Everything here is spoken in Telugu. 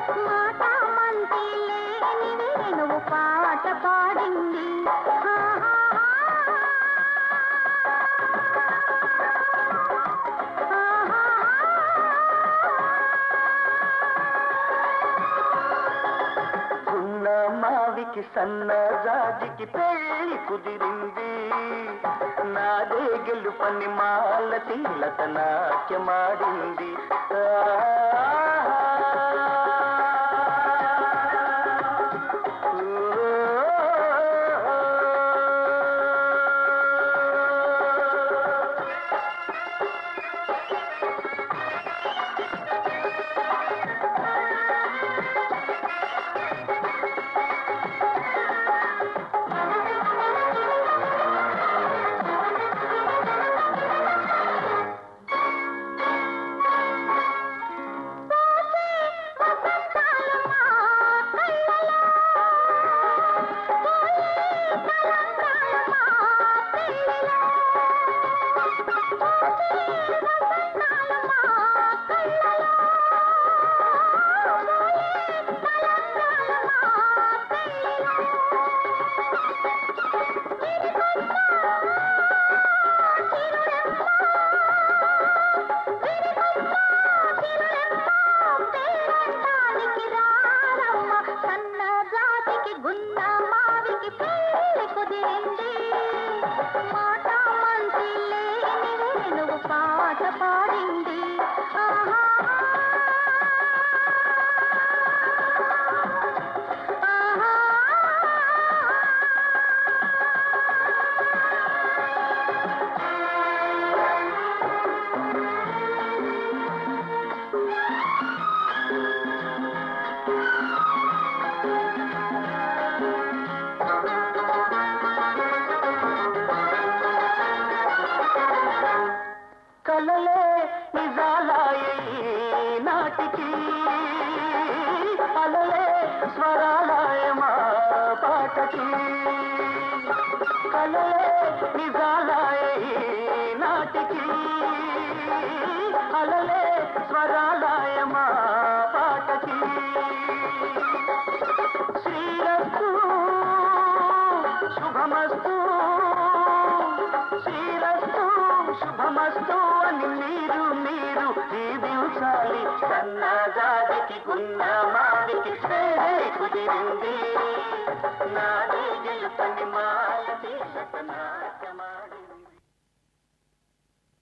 మాట మంతి లేని వేణువు పాట పాడింది ఉన్న మావికి సన్న జాజికి పెళ్లి కుదిరింది నాదే గెలుపని మాల తీలత నాట్యమాడింది పేరంటానికి రారమ్మ సన్న జాతికి గున్న మావికి పెళ్లి కుదిరింది మాట మంచి లేని వేణువు పాట పాడింది ఆహా కలలే నిజాలాయి నాటికి అలలే స్వరాలాయ మా పాటకి కలలే నిజాలాయ నాటికి అలలే స్వరాలాయ మా పాటకి శ్రీరస్తు శుభమస్తు శ్రీరస్తు శుభమస్తు అని మీరు మీరు దీవించాలి సన్నజాతికి గున్న మాదికి కుదిరింది